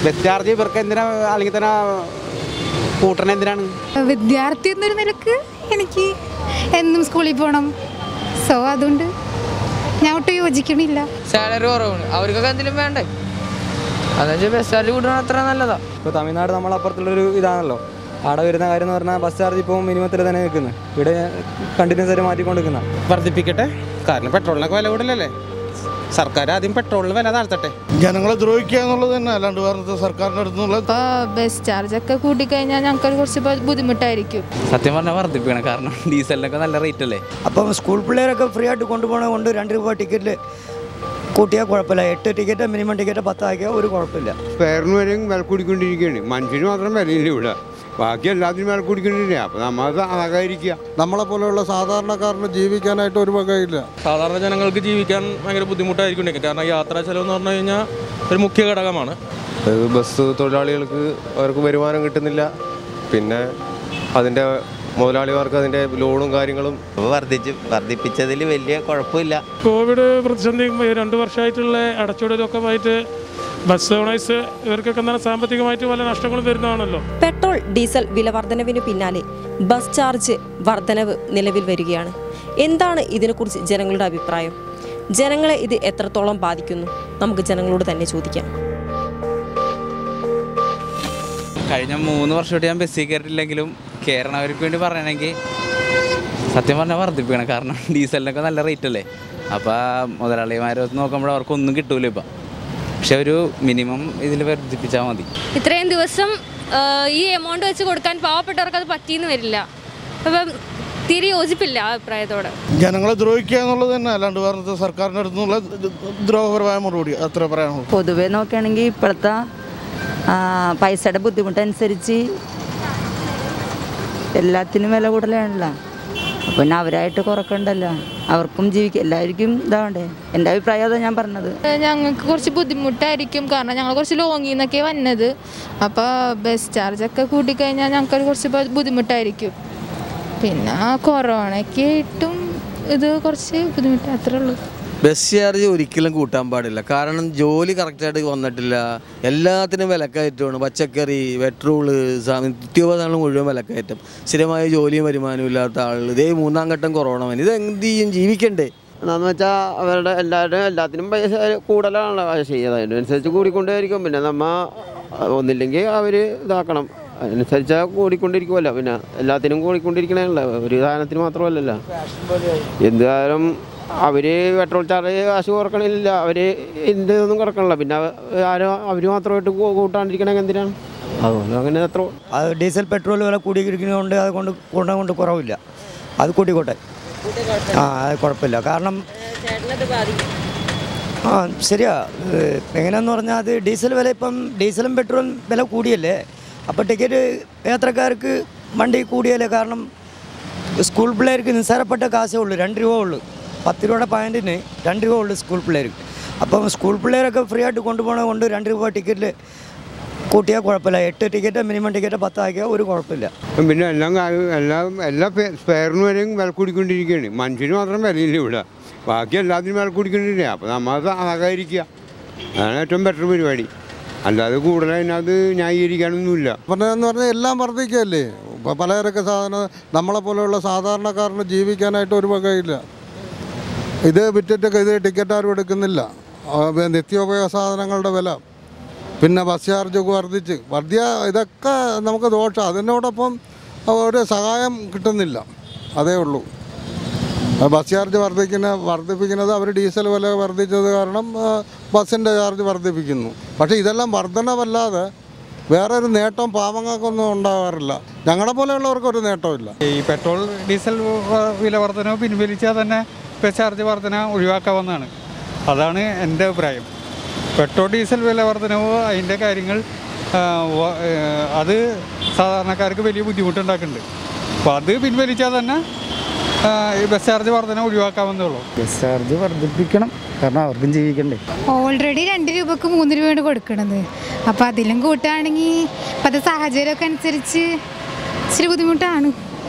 Bus charge ഇവർക്ക് എന്തിനാ അല്ലെങ്കിൽ തന്നെ കൂട്ടണ എന്തിനാണ് വിദ്യാർത്ഥി എന്നൊരു നിലക്ക് എനിക്ക് എന്നും സ്കൂളിൽ പോകണം സോ അതുകൊണ്ട് ഞാൻ ഒട്ടും യോജിക്കണില്ല സാലറി കുറവാണ് അവർക്കൊക്കെ എന്തെങ്കിലും വേണ്ടേ അതെന്ന് വെച്ചാൽ ബസ് ചാർജ് കൂട്ടണം അത്ര നല്ലതാ ഇപ്പോൾ തമിഴ്നാട് നമ്മളപ്പുറത്തുള്ളൊരു ഇതാണല്ലോ അവിടെ വരുന്ന കാര്യം എന്ന് പറഞ്ഞാൽ ബസ് ചാർജ് ഇപ്പോൾ മിനിമത്തിൽ തന്നെ നിൽക്കുന്നത് ഇവിടെ കണ്ടിന്യൂസ് ആയിട്ട് മാറ്റിക്കൊണ്ടിരിക്കുന്ന വർദ്ധിപ്പിക്കട്ടെ കാരണം പെട്രോളിനൊക്കെ വില കൂടുതലല്ലേ സർക്കാർ ആദ്യം പെട്രോളിന് വില താഴ്ത്തട്ടെ ജനങ്ങളെ ദ്രോഹിക്കുക എന്നുള്ളത് തന്നെ അല്ലാണ്ട് വേറെ സർക്കാരിൻ്റെ അടുത്ത് നിന്നുള്ള ഇപ്പോൾ ബസ് ചാർജ് ഒക്കെ കൂട്ടിക്കഴിഞ്ഞാൽ ഞങ്ങൾക്ക് കുറച്ച് ബ- ബുദ്ധിമുട്ടായിരിക്കും സത്യം പറഞ്ഞാൽ വർദ്ധിപ്പിക്കണം കാരണം ഡീസലിനൊക്കെ നല്ല റേറ്റ് അല്ലേ അപ്പം സ്കൂൾ പിള്ളേരൊക്കെ ഫ്രീ ആയിട്ട് കൊണ്ടുപോകണ കൊണ്ട് രണ്ട് രൂപ ടിക്കറ്റിൽ കൂട്ടിയാൽ കുഴപ്പമില്ല എട്ട് ടിക്കറ്റ് മിനിമം ടിക്കറ്റ് പത്താക്കിയാൽ ഒരു കുഴപ്പമില്ല സ്പെയറിന് വരെയും വില കൂടിക്കൊണ്ടിരിക്കുകയാണ് മനുഷ്യന് മാത്രം വിലയില്ല ഇവിടെ ബാക്കി എല്ലാത്തിനും വില കൂടിക്കൊണ്ടിരിക്കുക അപ്പോൾ നമ്മൾ സഹകരിക്കുക നമ്മളെ പോലെയുള്ള സാധാരണക്കാരന് ജീവിക്കാനായിട്ട് ഒരു വകയില്ല സാധാരണ ജനങ്ങൾക്ക് ജീവിക്കാൻ ഭയങ്കര ബുദ്ധിമുട്ടായിരിക്കും കാരണം യാത്രാ ചെലവ് എന്ന് പറഞ്ഞു കഴിഞ്ഞാൽ ഒരു മുഖ്യ ഘടകമാണ് ബസ് തൊഴിലാളികൾക്ക് അവർക്ക് വരുമാനം കിട്ടുന്നില്ല പിന്നെ അതിൻ്റെ മുതലാളിമാർക്ക് അതിൻ്റെ ലോണും കാര്യങ്ങളും വർദ്ധിച്ച് വർദ്ധിപ്പിച്ചതിൽ വലിയ കുഴപ്പമില്ല കോവിഡ് പ്രതിസന്ധി രണ്ട് വർഷമായിട്ടുള്ള അടച്ചുവിടലൊക്കെ ആയിട്ട് ബസ് ഓണേഴ്സ് ഇവർക്കൊക്കെ എന്താണ് സാമ്പത്തികമായിട്ട് പല നഷ്ടങ്ങളും വരുന്നതാണല്ലോ പെട്രോൾ ഡീസൽ വില വർധനവിന് പിന്നാലെ ബസ് ചാർജ് വർധനവ് നിലവിൽ വരികയാണ് എന്താണ് ഇതിനെക്കുറിച്ച് ജനങ്ങളുടെ അഭിപ്രായം ജനങ്ങളെ ഇത് എത്രത്തോളം ബാധിക്കുന്നു നമുക്ക് ജനങ്ങളോട് തന്നെ ചോദിക്കാം കഴിഞ്ഞ മൂന്ന് വർഷമായിട്ട് ഞാൻ ബസ്സിൽ കയറിയിട്ടില്ലെങ്കിലും കയറണവർക്ക് വേണ്ടി പറയണമെങ്കിൽ സത്യം പറഞ്ഞാൽ വർദ്ധിപ്പിക്കണം കാരണം ഡീസലിനൊക്കെ നല്ല റേറ്റ് അല്ലേ അപ്പോൾ മുതലാളിമാരെ നോക്കുമ്പോൾ അവർക്കൊന്നും കിട്ടൂല ഇപ്പം പക്ഷെ ഒരു മിനിമം ഇതിൽ വർദ്ധിപ്പിച്ചാൽ മതി ഇത്രയും ദിവസം ആ, ഈ എമൗണ്ട് വെച്ച് കൊടുക്കാൻ പാവപ്പെട്ടവർക്ക് അത് പറ്റിയെന്ന് വരില്ല അപ്പം തീരെ യോജിപ്പില്ല ആ അഭിപ്രായത്തോട് ജനങ്ങളെ ദ്രോഹിക്കുക എന്നുള്ളത് തന്നെ അല്ലാണ്ട് വേറെ സർക്കാരിൻ്റെ അടുത്ത് നിന്നുള്ള ദ്രോഹപരമായ മറുപടി അത്ര പറയാനുള്ളൂ പൊതുവെ നോക്കുകയാണെങ്കിൽ ഇപ്പോഴത്തെ ആ, പൈസയുടെ ബുദ്ധിമുട്ടനുസരിച്ച് എല്ലാത്തിനും വില കൂടുതലാണല്ലോ അപ്പം പിന്നെ അവരായിട്ട് കുറക്കണ്ടല്ലോ അവർക്കും ജീവിക്കുക എല്ലാവർക്കും ഇതാവണ്ടേ എൻ്റെ അഭിപ്രായം അതാണ് ഞാൻ പറഞ്ഞത് ഞങ്ങൾക്ക് കുറച്ച് ബുദ്ധിമുട്ടായിരിക്കും കാരണം ഞങ്ങൾ കുറച്ച് ലോങ്ങിൽ നിന്നൊക്കെ വന്നത് അപ്പോൾ ബസ് ചാർജ് ഒക്കെ കൂട്ടിക്കഴിഞ്ഞാൽ ഞങ്ങൾക്ക് കുറച്ച് ബ- ബുദ്ധിമുട്ടായിരിക്കും പിന്നെ കൊറോണയ്ക്ക് ആയിട്ടും ഇത് കുറച്ച് ബുദ്ധിമുട്ട് അത്രേ ഉള്ളൂ ബസ് ചാർജ് ഒരിക്കലും കൂട്ടാൻ പാടില്ല കാരണം ജോലി കറക്റ്റായിട്ട് വന്നിട്ടില്ല എല്ലാത്തിനും വിലക്കയറ്റമാണ് പച്ചക്കറി പെട്രോള് സാ- നിത്യോപകരണങ്ങൾ മുഴുവൻ വിലക്കയറ്റം സ്ഥിരമായ ജോലിയും വരുമാനവും ഇല്ലാത്ത ആളുകൾ ഇതേ മൂന്നാം ഘട്ടം കൊറോണ വന്നു ഇത് എന്ത് ചെയ്യും ജീവിക്കണ്ടേ എന്താണെന്ന് വെച്ചാൽ അവരുടെ എല്ലാവരും എല്ലാത്തിനും പൈസ കൂടുതലാണല്ലോ പൈസ ചെയ്യുന്നത് അതിനനുസരിച്ച് കൂടിക്കൊണ്ടേയിരിക്കും പിന്നെ നമ്മ ഒന്നില്ലെങ്കിൽ അവർ ഇതാക്കണം അതിനനുസരിച്ച് കൂടിക്കൊണ്ടിരിക്കുമല്ലോ പിന്നെ എല്ലാത്തിനും കൂടിക്കൊണ്ടിരിക്കണമല്ലോ ഒരു സാധനത്തിന് മാത്രമല്ലല്ലോ എന്തായാലും അവർ പെട്രോൾ ചാർജ് കാശ് കുറക്കണില്ല അവർ എന്ത് ഒന്നും കുറക്കണില്ല പിന്നെ ആരോ അവർ മാത്രമായിട്ട് കൂ- കൂട്ടാണ്ടിരിക്കണമെങ്കിൽ എന്തിനാണ് അതുകൊണ്ട് അങ്ങനെ എത്ര അത് ഡീസൽ പെട്രോൾ വില കൂടിയിരിക്കുന്നതുകൊണ്ട് അത് കൊണ്ട് കൊണ്ട കൊണ്ട് കുറവില്ല അത് കൂട്ടിക്കോട്ടെ ആ അത് കുഴപ്പമില്ല കാരണം ആ ശരിയാ ഏഹ് എങ്ങനെയാന്ന് പറഞ്ഞാൽ അത് ഡീസൽ വില ഇപ്പം ഡീസലും പെട്രോളും വില കൂടിയല്ലേ അപ്പോൾ ടിക്കറ്റ് യാത്രക്കാർക്ക് വണ്ടി കൂടിയല്ലേ കാരണം സ്കൂൾ പിള്ളേർക്ക് നിസ്സാരപ്പെട്ട കാശേ ഉള്ളൂ രണ്ട് രൂപ ഉള്ളൂ പത്ത് രൂപയുടെ പോയിൻറ്റിന് രണ്ട് രൂപ ഉള്ളൂ സ്കൂൾ പിള്ളേർക്ക് അപ്പം സ്കൂൾ പിള്ളേരൊക്കെ ഫ്രീ ആയിട്ട് കൊണ്ടുപോകണ കൊണ്ട് രണ്ട് രൂപ ടിക്കറ്റിൽ കൂട്ടിയാൽ കുഴപ്പമില്ല എട്ട് ടിക്കറ്റ് മിനിമം ടിക്കറ്റ് പത്താക്കിയാൽ ഒരു കുഴപ്പമില്ല പിന്നെ എല്ലാം കാര്യം എല്ലാം എല്ലാ പേ- സ്പെയറിന് വരെയും വില കൂടിക്കൊണ്ടിരിക്കുകയാണ് മനുഷ്യന് മാത്രം വിലയില്ല ഇവിടെ ബാക്കി എല്ലാത്തിനും വില കൂടിക്കൊണ്ടിരിക്കുക അപ്പോൾ നമ്മൾ സഹകരിക്കുക അതാണ് ഏറ്റവും ബെറ്റർ പരിപാടി അല്ലാതെ കൂടുതൽ അതിനകത്ത് ന്യായീകരിക്കാനൊന്നുമില്ല പറഞ്ഞതെന്ന് പറഞ്ഞാൽ എല്ലാം വർദ്ധിക്കുകയല്ലേ ഇപ്പം പലചരക്ക് സാധനം നമ്മളെ പോലെയുള്ള സാധാരണക്കാരന് ജീവിക്കാനായിട്ട് ഒരു വകയില്ല ഇത് വിറ്റിട്ടൊക്കെ ഇത് ടിക്കറ്റ് ആരും എടുക്കുന്നില്ല ആ, വേ- നിത്യോപയോഗ സാധനങ്ങളുടെ വില പിന്നെ ബസ് ചാർജ് ഒക്കെ വർദ്ധിച്ച് വർദ്ധിയ ഇതൊക്കെ നമുക്ക് ദോഷം അതിനോടൊപ്പം ഒരു സഹായം കിട്ടുന്നില്ല അതേ ഉള്ളൂ ആ, ബസ് ചാർജ് വർദ്ധിക്കുന്ന വർദ്ധിപ്പിക്കുന്നത് അവർ ഡീസൽ വില വർദ്ധിച്ചത് കാരണം ആ, ബസ്സിൻ്റെ ചാർജ് വർദ്ധിപ്പിക്കുന്നു പക്ഷേ ഇതെല്ലാം വർധനവല്ലാതെ വേറെ ഒരു നേട്ടം പാവങ്ങൾക്കൊന്നും ഉണ്ടാകാറില്ല ഞങ്ങളെ പോലെയുള്ളവർക്ക് ഒരു നേട്ടമില്ല ഈ പെട്രോൾ ഡീസൽ വ- വില വർധന പിൻവലിച്ചാൽ തന്നെ ബസ് ചാർജ് വർധന ഒഴിവാക്കാവുന്നതാണ് അതാണ് എൻ്റെ അഭിപ്രായം പെട്രോൾ ഡീസൽ വില വർധനവ് അതിൻ്റെ കാര്യങ്ങൾ ആ, വ- ഏ, അത് സാധാരണക്കാർക്ക് വലിയ ബുദ്ധിമുട്ടുണ്ടാക്കുന്നുണ്ട് അപ്പോൾ അത് പിൻവലിച്ചാൽ തന്നെ ആ, ഈ ബസ് ചാർജ് വർധന ഒഴിവാക്കാവുന്നേ ഉള്ളൂ ബസ് ചാർജ് വർദ്ധിപ്പിക്കണം കാരണം അവർക്കും ജീവിക്കണ്ടേ ഓൾറെഡി രണ്ട് രൂപക്ക് മൂന്ന് രൂപയാണ് കൊടുക്കണത് അപ്പോൾ അതിലും കൂട്ടുകയാണെങ്കിൽ ഇപ്പോഴത്തെ സാഹചര്യമൊക്കെ അനുസരിച്ച് ഇച്ചിരി ബുദ്ധിമുട്ടാണ്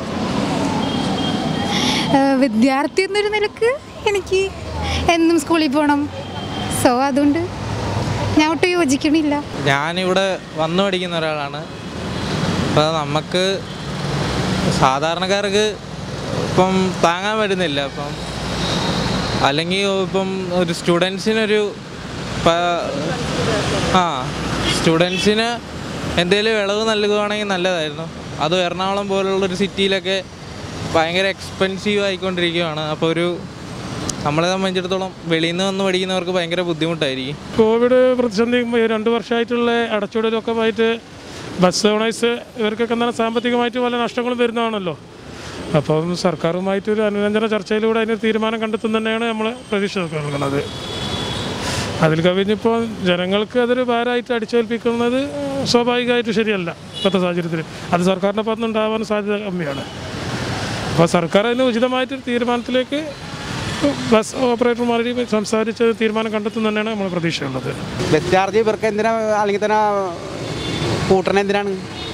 ഏഹ് വിദ്യാർത്ഥി എന്നൊരു നിലക്ക് എനിക്ക് എന്നും സ്കൂളിൽ പോകണം സോ അതുകൊണ്ട് ഞാൻ ഒട്ടും യോജിക്കണില്ല ഞാനിവിടെ വന്നു പഠിക്കുന്ന ഒരാളാണ് അപ്പോൾ നമുക്ക് സാധാരണക്കാർക്ക് ഇപ്പം താങ്ങാൻ പറ്റുന്നില്ല അപ്പം അല്ലെങ്കിൽ ഇപ്പം ഒരു സ്റ്റുഡൻസിനൊരു പ- ആ സ്റ്റുഡൻസിന് എന്തെങ്കിലും ഇളവ് നൽകുകയാണെങ്കിൽ നല്ലതായിരുന്നു അത് എറണാകുളം പോലുള്ളൊരു സിറ്റിയിലൊക്കെ ഭയങ്കര എക്സ്പെൻസീവ് ആയിക്കൊണ്ടിരിക്കുകയാണ് അപ്പോൾ ഒരു നമ്മളെ സംബന്ധിച്ചിടത്തോളം വെളിയിൽ നിന്ന് വന്ന് പഠിക്കുന്നവർക്ക് ഭയങ്കര ബുദ്ധിമുട്ടായിരിക്കും കോവിഡ് പ്രതിസന്ധി രണ്ട് വർഷമായിട്ടുള്ള അടച്ചുവിടലൊക്കെ ആയിട്ട് ബസ് ഓണേഴ്സ് ഇവർക്കൊക്കെ എന്താണ് സാമ്പത്തികമായിട്ട് പല നഷ്ടങ്ങളും വരുന്നതാണല്ലോ അപ്പം സർക്കാരുമായിട്ട് ഒരു അനുരഞ്ജന ചർച്ചയിലൂടെ അതിനൊരു തീരുമാനം കണ്ടെത്തും തന്നെയാണ് നമ്മൾ പ്രതീക്ഷ നൽകുന്നത് അതിൽ കവിഞ്ഞിപ്പോൾ ജനങ്ങൾക്ക് അതൊരു ഭാരമായിട്ട് അടിച്ചേൽപ്പിക്കുന്നത് സ്വാഭാവികമായിട്ട് ശരിയല്ല ഇപ്പോഴത്തെ സാഹചര്യത്തിൽ അത് സർക്കാരിൻ്റെ ഭാഗത്ത് ഉണ്ടാവാൻ സാധ്യത കമ്മിയാണ് അപ്പോൾ സർക്കാർ അതിന് ഉചിതമായിട്ടൊരു തീരുമാനത്തിലേക്ക് ബസ് ഓപ്പറേറ്റർമാരുടെയും സംസാരിച്ച് തീരുമാനം കണ്ടെത്തും തന്നെയാണ് നമ്മൾ പ്രതീക്ഷയുള്ളത് ബസ് ചാർജ് ഇവർക്ക് എന്തിനാ അല്ലെങ്കിൽ തന്നെ കൂട്ടണ എന്തിനാണ്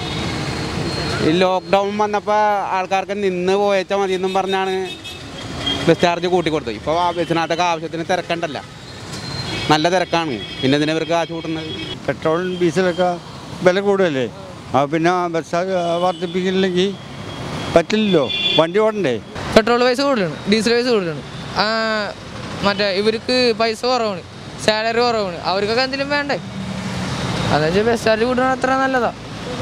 ഈ ലോക്ക്ഡൗൺ വന്നപ്പോൾ ആൾക്കാർക്ക് നിന്ന് പോയച്ചാൽ മതി എന്നും പറഞ്ഞാണ് ബസ് ചാർജ് കൂട്ടി കൊടുത്തത് ഇപ്പോൾ ആ ബസ്സിനകത്തൊക്കെ ആവശ്യത്തിന് തിരക്കണ്ടല്ല നല്ല തിരക്കാണ് പിന്നെ എന്തിനാ ഇവർക്ക് കാശ് കൂട്ടുന്നത് പെട്രോളും ഡീസലൊക്കെ വില കൂടുതലല്ലേ ആ പിന്നെ ബസ് ചാർജ് വർദ്ധിപ്പിക്കില്ലെങ്കിൽ പറ്റില്ലല്ലോ വണ്ടി ഓടണ്ടേ പെട്രോൾ പൈസ കൂടുതലാണ് ഡീസൽ പൈസ കൂടുതലാണ് ആ, മറ്റേ ഇവർക്ക് പൈസ കുറവാണ് സാലറി കുറവാണ് അവർക്കൊക്കെ എന്തെങ്കിലും വേണ്ടേ അതെന്ന് വെച്ചാൽ ബസ് ചാർജ് കൂട്ടണ അത്ര നല്ലതാ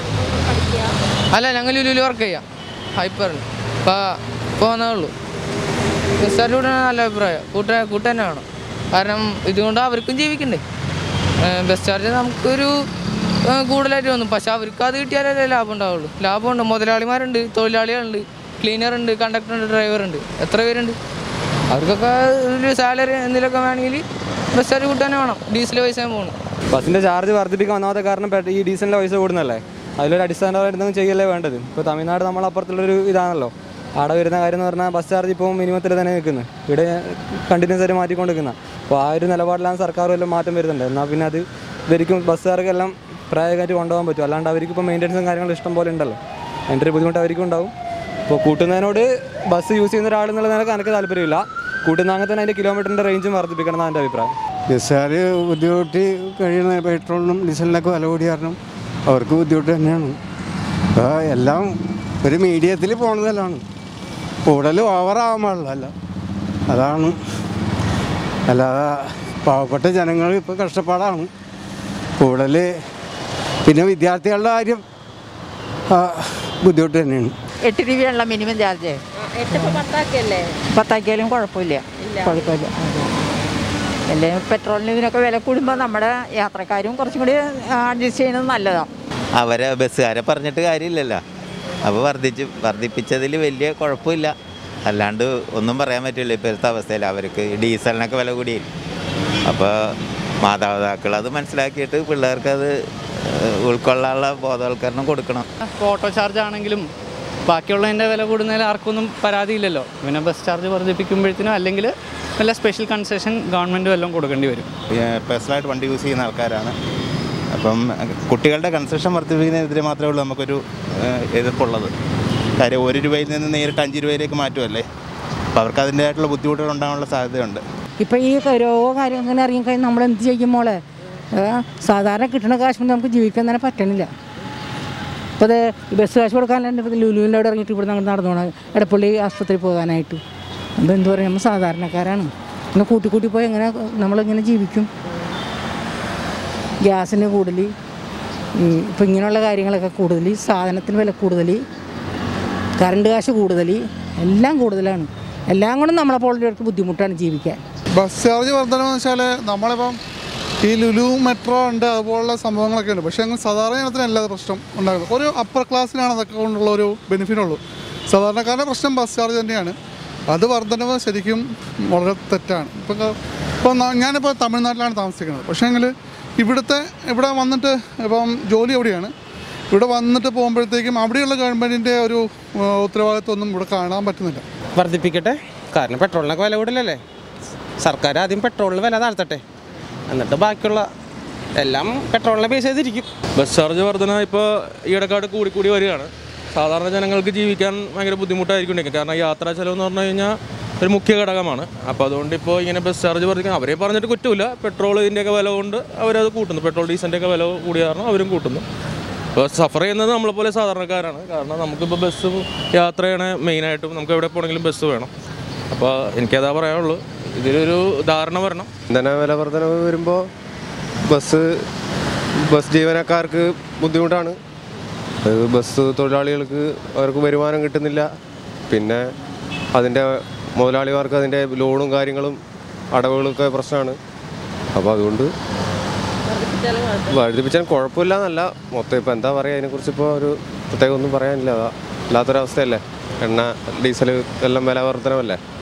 അല്ല ഞങ്ങൾ ലുലുവിൽ വർക്ക് ചെയ്യാം ഹൈപ്പറിൽ അപ്പോൾ പോകുന്നേ ഉള്ളൂ ബസ് ചാർജ് കൂട്ടണ നല്ല അഭിപ്രായം കൂട്ട കൂട്ട തന്നെ വേണം കാരണം ഇതുകൊണ്ട് അവർക്കും ജീവിക്കണ്ടേ ഏ, ബസ് ചാർജ് നമുക്കൊരു ഏ, കൂടുതലായിട്ട് തോന്നും പക്ഷെ അവർക്ക് അത് കിട്ടിയാലല്ലേ ലാഭം ഉണ്ടാവുള്ളൂ ലാഭമുണ്ട് മുതലാളിമാരുണ്ട് തൊഴിലാളികളുണ്ട് ക്ലീനർ ഉണ്ട് കണ്ടക്ടർ ഉണ്ട് ഡ്രൈവർ ഉണ്ട് എത്ര പേരുണ്ട് അവർക്കൊക്കെ ഒരു സാലറി എന്തെങ്കിലുമൊക്കെ വേണമെങ്കിൽ ബസ് ചാർജ് കൂട്ടാൻ വേണം ഡീസൽ പൈസ പോകണം ബസ്സിൻ്റെ ചാർജ് വർദ്ധിപ്പിക്കാൻ ഒന്നാമത്തെ കാരണം പെട്ര- ഈ ഡീസലിൻ്റെ പൈസ കൂടുന്നല്ലേ അതിലൊരു അടിസ്ഥാനപരമായിട്ട് എന്തെങ്കിലും ചെയ്യല്ലേ വേണ്ടത് ഇപ്പോൾ തമിഴ്നാട് നമ്മളപ്പുറത്തുള്ളൊരു ഇതാണല്ലോ അവിടെ വരുന്ന കാര്യം എന്ന് പറഞ്ഞാൽ ബസ് ചാർജ് ഇപ്പോൾ മിനിമത്തിൽ തന്നെ നിൽക്കുന്നത് ഇവിടെ കണ്ടിന്യൂസ് ആയിട്ട് മാറ്റിക്കൊണ്ടിരിക്കുന്ന അപ്പോൾ ആ ഒരു നിലപാടിലാണ് സർക്കാർ വല്ലതും മാറ്റം വരുന്നുണ്ട് എന്നാൽ പിന്നെ അത് ഇവർക്കും ബസ്സുകാർക്കെല്ലാം പ്രായോഗികമായിട്ട് കൊണ്ടുപോകാൻ പറ്റും അല്ലാണ്ട് അവർക്ക് ഇപ്പോൾ മെയിൻ്റനൻസും കാര്യങ്ങളും ഇഷ്ടം പോലെ ഉണ്ടല്ലോ അതിൻ്റെ ഒരു ബുദ്ധിമുട്ട് അവർക്കും ഉണ്ടാവും ഇപ്പോൾ കൂട്ടുന്നതിനോട് ബസ് യൂസ് ചെയ്യുന്ന ഒരാൾ എന്നുള്ള നിലക്ക് എനിക്ക് താല്പര്യമില്ല കൂട്ടുന്നങ്ങനെ തന്നെ അതിൻ്റെ കിലോമീറ്ററിൻ്റെ റേഞ്ചും വർദ്ധിപ്പിക്കണം എന്നാണ് എൻ്റെ അഭിപ്രായം ബസ്സുകാർ ബുദ്ധിമുട്ടി കഴിയുന്ന പെട്രോളിനും ഡീസലിനൊക്കെ വില കൂടി കാരണം അവർക്ക് ബുദ്ധിമുട്ട് തന്നെയാണ് അപ്പോൾ എല്ലാം ഒരു മീഡിയത്തിൽ പോണതല്ലാണ് കൂടുതൽ ഓവറാകാൻ പാടില്ല അതാണ് അല്ലാതെ പാവപ്പെട്ട ജനങ്ങൾ ഇപ്പോൾ കഷ്ടപ്പാടാണ് കൂടുതൽ പിന്നെ വിദ്യാർത്ഥികളുടെ കാര്യം ആ, ബുദ്ധിമുട്ട് തന്നെയാണ് എട്ട് രൂപയുള്ള മിനിമം ചാർജ് പത്താക്കല്ലേ പത്താക്കിയാലും കുഴപ്പമില്ല കുഴപ്പമില്ല അതെ. അല്ലെങ്കിൽ പെട്രോളിന് ഇതിനൊക്കെ വില കൂടുമ്പോൾ നമ്മുടെ യാത്രക്കാരും കുറച്ചും കൂടി അഡ്ജസ്റ്റ് ചെയ്യുന്നത് നല്ലതാണ് അവരെ ബസ്സുകാരെ പറഞ്ഞിട്ട് കാര്യമില്ലല്ലോ അപ്പോൾ വർദ്ധിച്ച് വർദ്ധിപ്പിച്ചതിൽ വലിയ കുഴപ്പമില്ല അല്ലാണ്ട് ഒന്നും പറയാൻ പറ്റില്ല ഇപ്പോഴത്തെ അവസ്ഥയിൽ അവർക്ക് ഡീസലിനൊക്കെ വില കൂടി അപ്പോൾ മാതാപിതാക്കൾ അത് മനസ്സിലാക്കിയിട്ട് പിള്ളേർക്ക് അത് ഉൾക്കൊള്ളാനുള്ള ബോധവൽക്കരണം കൊടുക്കണം ഓട്ടോ ചാർജ് ആണെങ്കിലും ബാക്കിയുള്ളതിൻ്റെ വില കൂടുന്നതിൽ ആർക്കൊന്നും പരാതിയില്ലല്ലോ പിന്നെ ബസ് ചാർജ് വർദ്ധിപ്പിക്കുമ്പോഴത്തേനും അല്ലെങ്കിൽ വല്ല സ്പെഷ്യൽ കൺസെഷൻ ഗവൺമെൻറ് വല്ലതും കൊടുക്കേണ്ടി വരും പേഴ്സണലായിട്ട് വണ്ടി യൂസ് ചെയ്യുന്ന ആൾക്കാരാണ് അപ്പം കുട്ടികളുടെ കൺസെഷൻ വർദ്ധിപ്പിക്കുന്നതിനെതിരെ മാത്രമേ ഉള്ളൂ നമുക്കൊരു ഏഹ്, എതിർപ്പുള്ളത് കാര്യം ഒരു രൂപയിൽ നിന്ന് നേരിട്ട് അഞ്ച് രൂപയിലേക്ക് മാറ്റുമല്ലേ അപ്പോൾ അവർക്ക് അതിൻ്റെതായിട്ടുള്ള ബുദ്ധിമുട്ടുകൾ ഉണ്ടാകാനുള്ള സാധ്യതയുണ്ട് ഇപ്പം ഈ രോഗ കാര്യം അങ്ങനെ ഇറങ്ങിക്കഴിഞ്ഞാൽ നമ്മൾ എന്ത് ചെയ്യും മോളെ ഏ? സാധാരണ കിട്ടുന്ന കാശ് കൊണ്ട് നമുക്ക് ജീവിക്കാൻ തന്നെ പറ്റണില്ല ഇപ്പോൾ അത് ബസ് കാശ് കൊടുക്കാനുണ്ട് ഇപ്പോൾ ലുലുവിൻ്റെ അവിടെ ഇറങ്ങിയിട്ട് ഇവിടെ അങ്ങോട്ട് നടന്നു പോകണം എടപ്പള്ളി ആസ്പത്രി പോകാനായിട്ട് അപ്പോൾ എന്ത് പറയുക നമ്മൾ സാധാരണക്കാരാണ് ഇങ്ങനെ കൂട്ടി കൂട്ടി പോയി എങ്ങനെ നമ്മളിങ്ങനെ ജീവിക്കും ഗ്യാസിന് കൂടുതൽ ഇപ്പം ഇങ്ങനെയുള്ള കാര്യങ്ങളൊക്കെ കൂടുതൽ സാധനത്തിന് വില കൂടുതൽ കറണ്ട് കാശ് കൂടുതൽ എല്ലാം കൂടുതലാണ് എല്ലാം കൊണ്ടും നമ്മളെ പോലുള്ളവർക്ക് ബുദ്ധിമുട്ടാണ് ജീവിക്കാൻ ബസ് ചാർജ് വർധനം വെച്ചാൽ നമ്മളിപ്പം ഈ ലുലു മെട്രോ ഉണ്ട് അതുപോലുള്ള സംഭവങ്ങളൊക്കെ ഉണ്ട് പക്ഷേ അങ്ങ് സാധാരണ ജനത്തിനല്ല അത് പ്രശ്നം ഉണ്ടാകുന്നത് ഒരു അപ്പർ ക്ലാസ്സിനാണ് അതൊക്കെ കൊണ്ടുള്ള ഒരു ബെനിഫിറ്റ് ഉള്ളൂ സാധാരണക്കാരുടെ പ്രശ്നം ബസ് ചാർജ് തന്നെയാണ് അത് വർധനവ് ശരിക്കും വളരെ തെറ്റാണ് ഇപ്പം ഇപ്പോൾ ഞാനിപ്പോൾ തമിഴ്നാട്ടിലാണ് താമസിക്കുന്നത് പക്ഷേ എങ്കിൽ ഇവിടുത്തെ ഇവിടെ വന്നിട്ട് ഇപ്പം ജോലി എവിടെയാണ് ഇവിടെ വന്നിട്ട് പോകുമ്പോഴത്തേക്കും അവിടെയുള്ള ഗവൺമെൻറ്റിൻ്റെ ഒരു ആ, ഉത്തരവാദിത്വമൊന്നും ഇവിടെ കാണാൻ പറ്റുന്നില്ല വർദ്ധിപ്പിക്കട്ടെ കാരണം പെട്രോളിനൊക്കെ വില കൂടുതലല്ലേ സർക്കാർ ആദ്യം പെട്രോളിന് വില താഴ്ത്തട്ടെ എന്നിട്ട് ബാക്കിയുള്ള എല്ലാം പെട്രോളിനെ ബേസ് ചെയ്തിരിക്കും ബസ് ചാർജ് വർധന ഇപ്പോൾ ഈയിടക്കാട് കൂടി കൂടി വരികയാണ് സാധാരണ ജനങ്ങൾക്ക് ജീവിക്കാൻ ഭയങ്കര ബുദ്ധിമുട്ടായിരിക്കും കാരണം യാത്രാ ചെലവ് എന്ന് പറഞ്ഞു കഴിഞ്ഞാൽ ഒരു മുഖ്യ ഘടകമാണ് അപ്പോൾ അതുകൊണ്ട് ഇപ്പോൾ ഇങ്ങനെ ബസ് ചാർജ് വർദ്ധിക്കണം അവരെ പറഞ്ഞിട്ട് കുറ്റമില്ല പെട്രോളിൻ്റെയൊക്കെ വില കൊണ്ട് അവരത് കൂട്ടുന്നു പെട്രോൾ ഡീസലിൻ്റെയൊക്കെ വില കൂടിയ കാരണം അവരും കൂട്ടുന്നു അപ്പോൾ സഫർ ചെയ്യുന്നത് നമ്മളെപ്പോലെ സാധാരണക്കാരാണ് കാരണം നമുക്കിപ്പോൾ ബസ് യാത്ര ചെയ്യണ മെയിനായിട്ടും നമുക്ക് എവിടെ പോകണമെങ്കിലും ബസ് വേണം അപ്പോൾ എനിക്കതാ പറയാനുള്ളൂ ഇതിലൊരു ധാരണ വരണം ഇന്ധന വില വർധനവ് വരുമ്പോൾ ബസ് ബസ് ജീവനക്കാർക്ക് ബുദ്ധിമുട്ടാണ് അത് ബസ് തൊഴിലാളികൾക്ക് അവർക്ക് വരുമാനം കിട്ടുന്നില്ല പിന്നെ അതിൻ്റെ മുതലാളിമാർക്ക് അതിൻ്റെ ലോണും കാര്യങ്ങളും അടവുകളൊക്കെ പ്രശ്നമാണ് അപ്പോൾ അതുകൊണ്ട് വർദ്ധിപ്പിച്ചാൽ കുഴപ്പമില്ല എന്നല്ല മൊത്തം ഇപ്പോൾ എന്താ പറയുക അതിനെക്കുറിച്ച് ഇപ്പോൾ ഒരു പ്രത്യേകം ഒന്നും പറയാനില്ല അതാ അല്ലാത്തൊരവസ്ഥയല്ലേ എണ്ണ ഡീസൽ എല്ലാം വില വർധനമല്ലേ